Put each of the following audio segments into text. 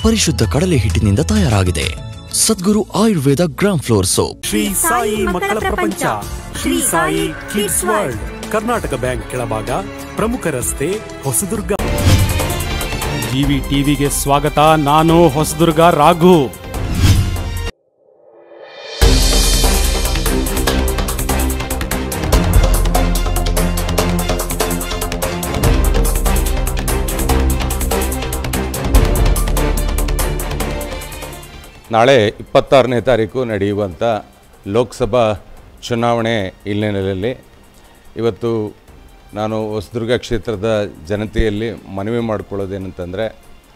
ಪರಿಶುದ್ಧ ಕಡಲೆ ಹಿಟ್ಟಿನಿಂದ ತಯಾರಾಗಿದೆ Sadguru Ayurveda gram flour soap Shri Sai ಮಕ್ಕಳ ಪ್ರಪಂಚ Shri Sai kids world Karnataka bank ಕೆಳಭಾಗ ಪ್ರಮುಖ ರಸ್ತೆ ಹೊಸದುರ್ಗ ಟಿವಿ ಟಿವಿಗೆ ಸ್ವಾಗತ ನಾನು ಹೊಸದುರ್ಗ ರಾಘು ನಾಳೆ ಇಪ್ಪತ್ತಾರನೇ ತಾರೀಕು ನಡೆಯುವಂಥ ಲೋಕಸಭಾ ಚುನಾವಣೆ ಹಿನ್ನೆಲೆಯಲ್ಲಿ ಇವತ್ತು ನಾನು ಹೊಸದುರ್ಗ ಕ್ಷೇತ್ರದ ಜನತೆಯಲ್ಲಿ ಮನವಿ ಮಾಡಿಕೊಳ್ಳೋದೇನಂತಂದರೆ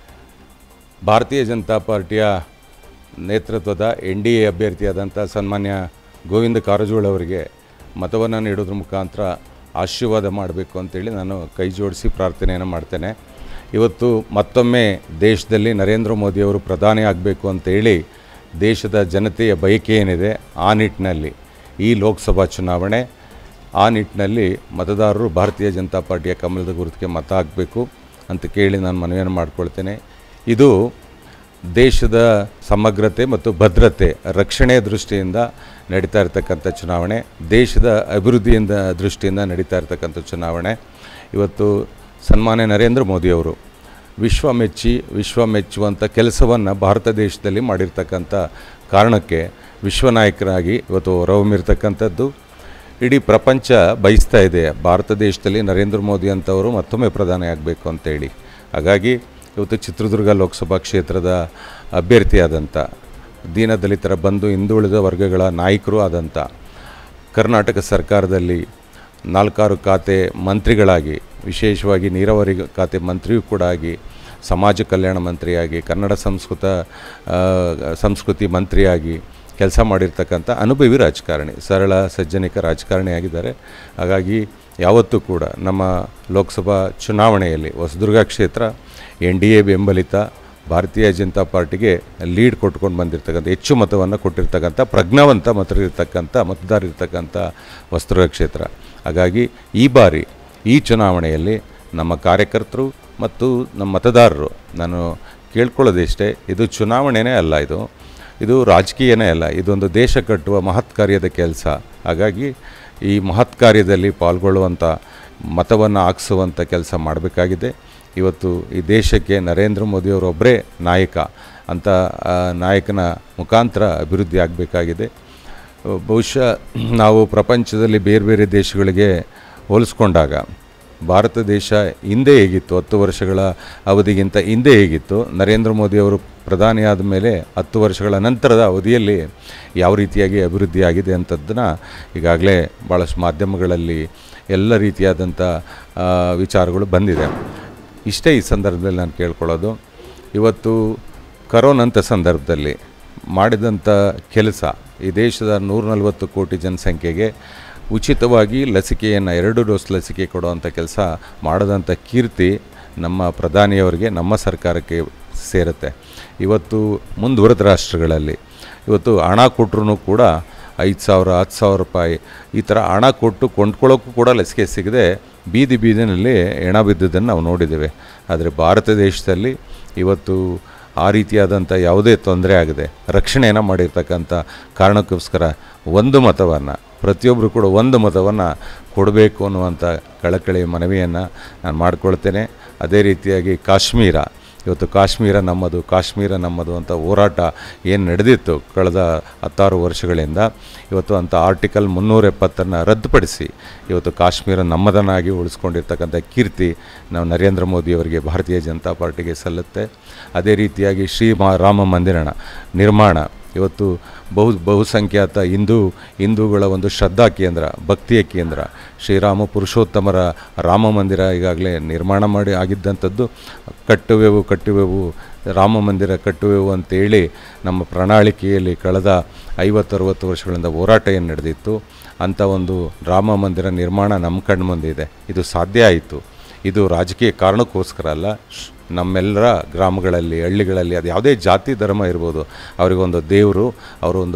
ಭಾರತೀಯ ಜನತಾ ಪಾರ್ಟಿಯ ನೇತೃತ್ವದ ಎನ್ ಡಿ ಎ ಅಭ್ಯರ್ಥಿಯಾದಂಥ ಸನ್ಮಾನ್ಯ ಗೋವಿಂದ ಕಾರಜೋಳ ಅವರಿಗೆ ಮತವನ್ನು ನೀಡೋದ್ರ ಮುಖಾಂತರ ಆಶೀರ್ವಾದ ಮಾಡಬೇಕು ಅಂತೇಳಿ ನಾನು ಕೈ ಜೋಡಿಸಿ ಪ್ರಾರ್ಥನೆಯನ್ನು ಮಾಡ್ತೇನೆ ಇವತ್ತು ಮತ್ತೊಮ್ಮೆ ದೇಶದಲ್ಲಿ ನರೇಂದ್ರ ಮೋದಿಯವರು ಪ್ರಧಾನಿ ಆಗಬೇಕು ಅಂತೇಳಿ ದೇಶದ ಜನತೆಯ ಬಯಕೆ ಏನಿದೆ ಆ ನಿಟ್ಟಿನಲ್ಲಿ ಈ ಲೋಕಸಭಾ ಚುನಾವಣೆ ಆ ನಿಟ್ಟಿನಲ್ಲಿ ಮತದಾರರು ಭಾರತೀಯ ಜನತಾ ಪಾರ್ಟಿಯ ಕಮಲದ ಗುರುತಿಗೆ ಮತ ಹಾಕಬೇಕು ಅಂತ ಕೇಳಿ ನಾನು ಮನವಿಯನ್ನು ಮಾಡ್ಕೊಳ್ತೇನೆ ಇದು ದೇಶದ ಸಮಗ್ರತೆ ಮತ್ತು ಭದ್ರತೆ ರಕ್ಷಣೆಯ ದೃಷ್ಟಿಯಿಂದ ನಡೀತಾ ಇರತಕ್ಕಂಥ ಚುನಾವಣೆ ದೇಶದ ಅಭಿವೃದ್ಧಿಯಿಂದ ದೃಷ್ಟಿಯಿಂದ ನಡೀತಾ ಇರತಕ್ಕಂಥ ಚುನಾವಣೆ ಇವತ್ತು ಸನ್ಮಾನ್ಯ ನರೇಂದ್ರ ಮೋದಿಯವರು ವಿಶ್ವ ಮೆಚ್ಚಿ ವಿಶ್ವ ಮೆಚ್ಚುವಂಥ ಕೆಲಸವನ್ನು ಭಾರತ ದೇಶದಲ್ಲಿ ಮಾಡಿರ್ತಕ್ಕಂಥ ಕಾರಣಕ್ಕೆ ವಿಶ್ವ ನಾಯಕರಾಗಿ ಇವತ್ತು ಹೊರಹೊಮ್ಮಿರ್ತಕ್ಕಂಥದ್ದು ಇಡೀ ಪ್ರಪಂಚ ಬಯಸ್ತಾ ಇದೆ ಭಾರತ ದೇಶದಲ್ಲಿ ನರೇಂದ್ರ ಮೋದಿ ಅಂತವರು ಮತ್ತೊಮ್ಮೆ ಪ್ರಧಾನಿ ಆಗಬೇಕು ಅಂತೇಳಿ ಹಾಗಾಗಿ ಇವತ್ತು ಚಿತ್ರದುರ್ಗ ಲೋಕಸಭಾ ಕ್ಷೇತ್ರದ ಅಭ್ಯರ್ಥಿಯಾದಂಥ ದೀನದಲಿತರ ಬಂಧು ಹಿಂದುಳಿದ ವರ್ಗಗಳ ನಾಯಕರು ಆದಂಥ ಕರ್ನಾಟಕ ಸರ್ಕಾರದಲ್ಲಿ ನಾಲ್ಕಾರು ಖಾತೆ ಮಂತ್ರಿಗಳಾಗಿ ವಿಶೇಷವಾಗಿ ನೀರಾವರಿ ಖಾತೆ ಮಂತ್ರಿಯೂ ಕೂಡ ಆಗಿ ಸಮಾಜ ಕಲ್ಯಾಣ ಮಂತ್ರಿಯಾಗಿ ಕನ್ನಡ ಸಂಸ್ಕೃತ ಆ, ಸಂಸ್ಕೃತಿ ಮಂತ್ರಿಯಾಗಿ ಕೆಲಸ ಮಾಡಿರ್ತಕ್ಕಂಥ ಅನುಭವಿ ರಾಜಕಾರಣಿ ಸರಳ ಸಜ್ಜನಿಕ ರಾಜಕಾರಣಿಯಾಗಿದ್ದಾರೆ ಹಾಗಾಗಿ ಯಾವತ್ತೂ ಕೂಡ ನಮ್ಮ ಲೋಕಸಭಾ ಚುನಾವಣೆಯಲ್ಲಿ ಹೊಸದುರ್ಗ ಕ್ಷೇತ್ರ ಎನ್ ಡಿ ಎ ಬೆಂಬಲಿತ ಭಾರತೀಯ ಜನತಾ ಪಾರ್ಟಿಗೆ ಲೀಡ್ ಕೊಟ್ಕೊಂಡು ಬಂದಿರತಕ್ಕಂಥ ಹೆಚ್ಚು ಮತವನ್ನು ಕೊಟ್ಟಿರ್ತಕ್ಕಂಥ ಪ್ರಜ್ಞಾವಂತ ಮತರಿರ್ತಕ್ಕಂಥ ಮತದಾರರಿರ್ತಕ್ಕಂಥ ಹೊಸದುರ್ಗ ಕ್ಷೇತ್ರ ಹಾಗಾಗಿ ಈ ಬಾರಿ ಈ ಚುನಾವಣೆಯಲ್ಲಿ ನಮ್ಮ ಕಾರ್ಯಕರ್ತರು ಮತ್ತು ನಮ್ಮ ಮತದಾರರು ನಾನು ಕೇಳ್ಕೊಳ್ಳೋದಿಷ್ಟೇ ಇದು ಚುನಾವಣೆನೇ ಅಲ್ಲ ಇದು ಇದು ರಾಜಕೀಯನೇ ಅಲ್ಲ ಇದೊಂದು ದೇಶ ಕಟ್ಟುವ ಮಹತ್ ಕಾರ್ಯದ ಕೆಲಸ ಹಾಗಾಗಿ ಈ ಮಹತ್ ಕಾರ್ಯದಲ್ಲಿ ಪಾಲ್ಗೊಳ್ಳುವಂಥ ಮತವನ್ನು ಹಾಕ್ಸುವಂಥ ಕೆಲಸ ಮಾಡಬೇಕಾಗಿದೆ ಇವತ್ತು ಈ ದೇಶಕ್ಕೆ ನರೇಂದ್ರ ಮೋದಿಯವರೊಬ್ಬರೇ ನಾಯಕ ಅಂತ ಆ, ನಾಯಕನ ಮುಖಾಂತರ ಅಭಿವೃದ್ಧಿ ಆಗಬೇಕಾಗಿದೆ ಬಹುಶಃ ನಾವು ಪ್ರಪಂಚದಲ್ಲಿ ಬೇರೆ ಬೇರೆ ದೇಶಗಳಿಗೆ ಹೋಲಿಸ್ಕೊಂಡಾಗ ಭಾರತ ದೇಶ ಹಿಂದೆ ಹೇಗಿತ್ತು ಹತ್ತು ವರ್ಷಗಳ ಅವಧಿಗಿಂತ ಹಿಂದೆ ಹೇಗಿತ್ತು ನರೇಂದ್ರ ಮೋದಿಯವರು ಪ್ರಧಾನಿ ಆದ ಮೇಲೆ ಹತ್ತು ವರ್ಷಗಳ ನಂತರದ ಅವಧಿಯಲ್ಲಿ ಯಾವ ರೀತಿಯಾಗಿ ಅಭಿವೃದ್ಧಿ ಆಗಿದೆ ಅಂಥದ್ದನ್ನು ಈಗಾಗಲೇ ಭಾಳಷ್ಟು ಮಾಧ್ಯಮಗಳಲ್ಲಿ ಎಲ್ಲ ರೀತಿಯಾದಂಥ ಆ, ವಿಚಾರಗಳು ಬಂದಿದೆ ಇಷ್ಟೇ ಈ ಸಂದರ್ಭದಲ್ಲಿ ನಾನು ಕೇಳ್ಕೊಳ್ಳೋದು ಇವತ್ತು ಕರೋನಂಥ ಸಂದರ್ಭದಲ್ಲಿ ಮಾಡಿದಂಥ ಕೆಲಸ ಈ ದೇಶದ ನೂರ ನಲವತ್ತು ಕೋಟಿ ಜನಸಂಖ್ಯೆಗೆ ಉಚಿತವಾಗಿ ಲಸಿಕೆಯನ್ನು ಎರಡು ಡೋಸ್ ಲಸಿಕೆ ಕೊಡುವಂಥ ಕೆಲಸ ಮಾಡದಂಥ ಕೀರ್ತಿ ನಮ್ಮ ಪ್ರಧಾನಿಯವರಿಗೆ ನಮ್ಮ ಸರ್ಕಾರಕ್ಕೆ ಸೇರುತ್ತೆ ಇವತ್ತು ಮುಂದುವರೆದ ರಾಷ್ಟ್ರಗಳಲ್ಲಿ ಇವತ್ತು ಹಣ ಕೊಟ್ಟರು ಕೂಡ ಐದು ಸಾವಿರ ಹತ್ತು ಸಾವಿರ ರೂಪಾಯಿ ಈ ಥರ ಹಣ ಕೊಟ್ಟು ಕೊಂಡ್ಕೊಳ್ಳೋಕ್ಕೂ ಕೂಡ ಲಸಿಕೆ ಸಿಗದೆ ಬೀದಿ ಬೀದಿನಲ್ಲಿ ಹೆಣ ಬಿದ್ದದ್ದನ್ನು ನಾವು ನೋಡಿದ್ದೇವೆ ಆದರೆ ಭಾರತ ದೇಶದಲ್ಲಿ ಇವತ್ತು ಆ ರೀತಿಯಾದಂಥ ಯಾವುದೇ ತೊಂದರೆ ಆಗದೆ ರಕ್ಷಣೆಯನ್ನು ಮಾಡಿರ್ತಕ್ಕಂಥ ಕಾರಣಕ್ಕೋಸ್ಕರ ಒಂದು ಮತವನ್ನು ಪ್ರತಿಯೊಬ್ಬರು ಕೂಡ ಒಂದು ಮತವನ್ನು ಕೊಡಬೇಕು ಅನ್ನುವಂಥ ಕಳಕಳಿ ಮನವಿಯನ್ನು ನಾನು ಮಾಡಿಕೊಳ್ತೇನೆ ಅದೇ ರೀತಿಯಾಗಿ ಕಾಶ್ಮೀರ ಇವತ್ತು ಕಾಶ್ಮೀರ ನಮ್ಮದು ಕಾಶ್ಮೀರ ನಮ್ಮದು ಅಂತ ಹೋರಾಟ ಏನು ನಡೆದಿತ್ತು ಕಳೆದ ಹತ್ತಾರು ವರ್ಷಗಳಿಂದ ಇವತ್ತು ಅಂಥ ಆರ್ಟಿಕಲ್ ಮುನ್ನೂರ ಎಪ್ಪತ್ತನ್ನು ರದ್ದುಪಡಿಸಿ ಇವತ್ತು ಕಾಶ್ಮೀರ ನಮ್ಮದನ್ನಾಗಿ ಉಳಿಸ್ಕೊಂಡಿರ್ತಕ್ಕಂಥ ಕೀರ್ತಿ ನಾವು ನರೇಂದ್ರ ಮೋದಿಯವರಿಗೆ ಭಾರತೀಯ ಜನತಾ ಪಾರ್ಟಿಗೆ ಸಲ್ಲುತ್ತೆ ಅದೇ ರೀತಿಯಾಗಿ ಶ್ರೀ ಮಾ ರಾಮ ಮಂದಿರನ ನಿರ್ಮಾಣ ಇವತ್ತು ಬಹು ಬಹುಸಂಖ್ಯಾತ ಹಿಂದೂ ಹಿಂದೂಗಳ ಒಂದು ಶ್ರದ್ಧಾ ಕೇಂದ್ರ ಭಕ್ತಿಯ ಕೇಂದ್ರ ಶ್ರೀರಾಮ ಪುರುಷೋತ್ತಮರ ರಾಮ ಮಂದಿರ ಈಗಾಗಲೇ ನಿರ್ಮಾಣ ಮಾಡಿ ಆಗಿದ್ದಂಥದ್ದು ಕಟ್ಟುವೆವು ಕಟ್ಟುವೆವು ರಾಮ ಮಂದಿರ ಕಟ್ಟುವೆವು ಅಂತೇಳಿ ನಮ್ಮ ಪ್ರಣಾಳಿಕೆಯಲ್ಲಿ ಕಳೆದ ಐವತ್ತರವತ್ತು ವರ್ಷಗಳಿಂದ ಹೋರಾಟ ಏನು ನಡೆದಿತ್ತು ಅಂಥ ಒಂದು ರಾಮ ಮಂದಿರ ನಿರ್ಮಾಣ ನಮ್ಮ ಕಣ್ಮುಂದೆ ಇದೆ ಇದು ಸಾಧ್ಯ ಆಯಿತು ಇದು ರಾಜಕೀಯ ಕಾರಣಕ್ಕೋಸ್ಕರ ಅಲ್ಲ ಶ್- ನಮ್ಮೆಲ್ಲರ ಗ್ರಾಮಗಳಲ್ಲಿ ಹಳ್ಳಿಗಳಲ್ಲಿ ಅದು ಯಾವುದೇ ಜಾತಿ ಧರ್ಮ ಇರ್ಬೋದು ಅವರಿಗೊಂದು ದೇವರು ಅವರೊಂದು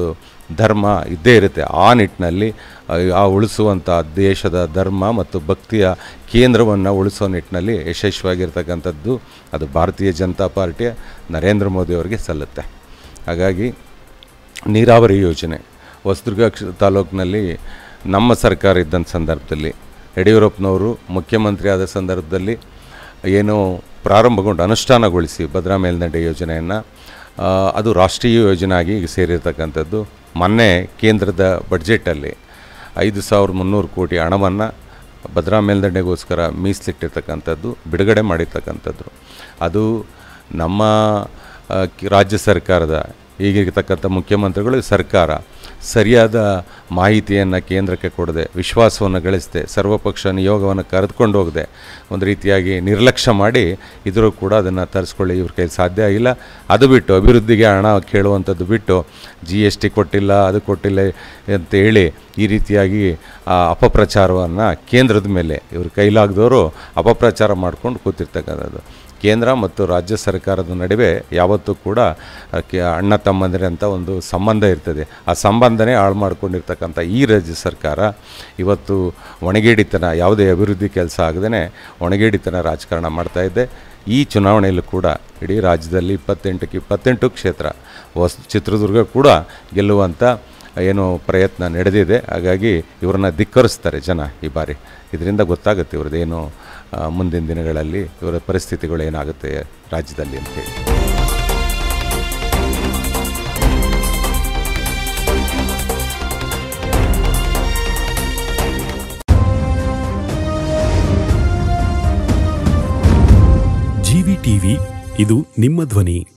ಧರ್ಮ ಇದ್ದೇ ಇರುತ್ತೆ ಆ ನಿಟ್ಟಿನಲ್ಲಿ ಆ, ಆ ಉಳಿಸುವಂಥ ದೇಶದ ಧರ್ಮ ಮತ್ತು ಭಕ್ತಿಯ ಕೇಂದ್ರವನ್ನು ಉಳಿಸೋ ನಿಟ್ಟಿನಲ್ಲಿ ಯಶಸ್ವಿಯಾಗಿರ್ತಕ್ಕಂಥದ್ದು ಅದು ಭಾರತೀಯ ಜನತಾ ಪಾರ್ಟಿಯ ನರೇಂದ್ರ ಮೋದಿಯವರಿಗೆ ಸಲ್ಲುತ್ತೆ ಹಾಗಾಗಿ ನೀರಾವರಿ ಯೋಜನೆ ಹೊಸದುರ್ಗ ಕ್ಷ- ತಾಲೂಕಿನಲ್ಲಿ ನಮ್ಮ ಸರ್ಕಾರ ಇದ್ದಂಥ ಸಂದರ್ಭದಲ್ಲಿ ಯಡಿಯೂರಪ್ಪನವರು ಮುಖ್ಯಮಂತ್ರಿ ಆದ ಸಂದರ್ಭದಲ್ಲಿ ಏನು ಪ್ರಾರಂಭಗೊಂಡು ಅನುಷ್ಠಾನಗೊಳಿಸಿ ಭದ್ರಾ ಮೇಲ್ದಂಡೆ ಯೋಜನೆಯನ್ನು ಅದು ರಾಷ್ಟ್ರೀಯ ಯೋಜನೆ ಆಗಿ ಈಗ ಸೇರಿರ್ತಕ್ಕಂಥದ್ದು ಮೊನ್ನೆ ಕೇಂದ್ರದ ಬಡ್ಜೆಟಲ್ಲಿ ಐದು ಸಾವಿರದ ಮುನ್ನೂರು ಕೋಟಿ ಹಣವನ್ನು ಭದ್ರಾ ಮೇಲ್ದಂಡೆಗೋಸ್ಕರ ಮೀಸಲಿಟ್ಟಿರ್ತಕ್ಕಂಥದ್ದು ಬಿಡುಗಡೆ ಮಾಡಿರ್ತಕ್ಕಂಥದ್ದು ಅದು ನಮ್ಮ ಆ, ಕಿ- ರಾಜ್ಯ ಸರ್ಕಾರದ ಈಗಿರ್ತಕ್ಕಂಥ ಮುಖ್ಯಮಂತ್ರಿಗಳು ಸರ್ಕಾರ ಸರಿಯಾದ ಮಾಹಿತಿಯನ್ನು ಕೇಂದ್ರಕ್ಕೆ ಕೊಡದೆ ವಿಶ್ವಾಸವನ್ನು ಗಳಿಸದೆ ಸರ್ವಪಕ್ಷ ನಿಯೋಗವನ್ನು ಕರೆದುಕೊಂಡು ಹೋಗದೆ ಒಂದು ರೀತಿಯಾಗಿ ನಿರ್ಲಕ್ಷ್ಯ ಮಾಡಿ ಇದ್ರೂ ಕೂಡ ಅದನ್ನು ತರಿಸ್ಕೊಳ್ಳಿ ಇವ್ರ ಕೈಲಿ ಸಾಧ್ಯ ಆಗಿಲ್ಲ ಅದು ಬಿಟ್ಟು ಅಭಿವೃದ್ಧಿಗೆ ಹಣ ಕೇಳುವಂಥದ್ದು ಬಿಟ್ಟು ಜಿ ಎಸ್ ಟಿ ಕೊಟ್ಟಿಲ್ಲ ಅದು ಕೊಟ್ಟಿಲ್ಲ ಅಂತ ಹೇಳಿ ಈ ರೀತಿಯಾಗಿ ಆ ಅಪಪ್ರಚಾರವನ್ನು ಕೇಂದ್ರದ ಮೇಲೆ ಇವ್ರ ಕೈಲಾಗದವರು ಅಪಪ್ರಚಾರ ಮಾಡ್ಕೊಂಡು ಕೂತಿರ್ತಕ್ಕಂಥದ್ದು ಕೇಂದ್ರ ಮತ್ತು ರಾಜ್ಯ ಸರ್ಕಾರದ ನಡುವೆ ಯಾವತ್ತೂ ಕೂಡ ಆ, ಕೆ- ಅಣ್ಣ ತಮ್ಮಂದಿರಂಥ ಒಂದು ಸಂಬಂಧ ಇರ್ತದೆ ಆ ಸಂಬಂಧನೇ ಹಾಳು ಮಾಡ್ಕೊಂಡಿರ್ತಕ್ಕಂಥ ಈ ರಾಜ್ಯ ಸರ್ಕಾರ ಇವತ್ತು ಒಣಗೇಡಿತನ ಯಾವುದೇ ಅಭಿವೃದ್ಧಿ ಕೆಲಸ ಆಗದೇ ಒಣಗೇಡಿತನ ರಾಜಕಾರಣ ಮಾಡ್ತಾ ಇದೆ ಈ ಚುನಾವಣೆಯಲ್ಲೂ ಕೂಡ ಇಡೀ ರಾಜ್ಯದಲ್ಲಿ ಇಪ್ಪತ್ತೆಂಟಕ್ಕೆ ಇಪ್ಪತ್ತೆಂಟು ಕ್ಷೇತ್ರ ಹೊಸ ಚಿತ್ರದುರ್ಗ ಕೂಡ ಗೆಲ್ಲುವಂಥ ಏನು ಪ್ರಯತ್ನ ನಡೆದಿದೆ ಹಾಗಾಗಿ ಇವ್ರನ್ನ ಧಿಕ್ಕರಿಸ್ತಾರೆ ಜನ ಈ ಬಾರಿ ಇದರಿಂದ ಗೊತ್ತಾಗುತ್ತೆ ಇವ್ರದ್ದೇನು ಆ, ಮುಂದಿನ ದಿನಗಳಲ್ಲಿ ಇವರ ಪರಿಸ್ಥಿತಿಗಳು ಏನಾಗುತ್ತೆ ರಾಜ್ಯದಲ್ಲಿ ಅಂತೇಳಿ ಜಿವಿ ಟಿವಿ ಇದು ನಿಮ್ಮ ಧ್ವನಿ